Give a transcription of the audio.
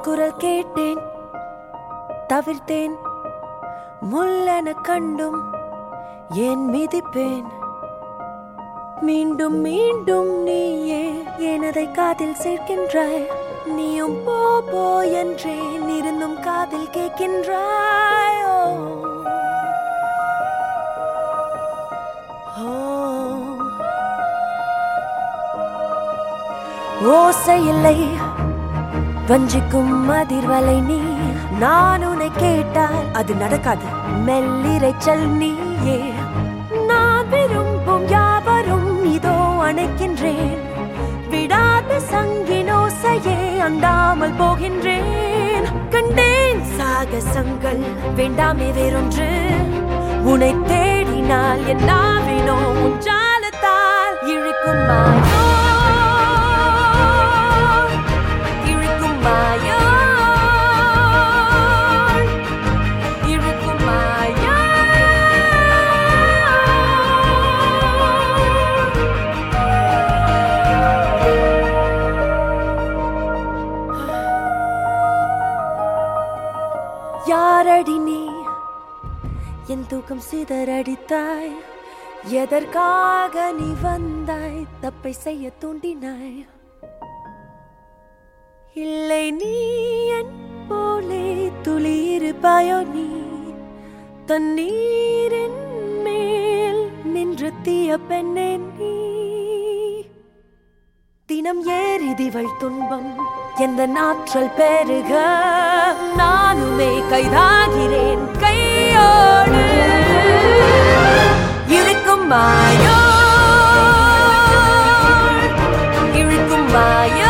குரல் கேட்டேன் தவிர்த்தேன் முள்ளென கண்டும் ஏன் மிதிப்பேன் மீண்டும் மீண்டும் நீயே எனதை காதில் சேர்க்கின்றாய் நீயும் போ போ என்றேன் இருந்தும் காதில் கேட்கின்றாய் ஓ. ஓ. ஓசையில்லை வஞ்சிக்கும் அதிர்வலை நீ நான் உன்னை கேட்டால் அது நடக்காது மெல்லிரைச்சல் நீயே நான் விரும்பும் யாவரும் இதோ அணைக்கின்றேன் விடாத சங்கினோசையே அண்டாமல் போகின்றேன் கண்டேன் சாகசங்கள் வேண்டாமே வேறொன்று உன்னை தேடினால் என் நாவினோ உன் ஜாலத்தால் இழுக்கும் மாயோ இழுக்கும் மாயோ இழுக்கும் மாயோ யாரடி நீ என் தூக்கம் சிதறடித்தாய் எதற்காக நீ வந்தாய் தப்பை செய்ய தூண்டினாய் இல்லை நீ என் போலே துளி இருப்பாயோ நீ தண்ணீரின் மேல் நின்று தீய பெண்ணே நீ தினம் ஏறிதிவள் துன்பம் எந்த நாற்றல் பெருக நானுமே கைதாகிறேன் கையோடு இழுக்கும் மாயோ இழுக்கும் மாயோ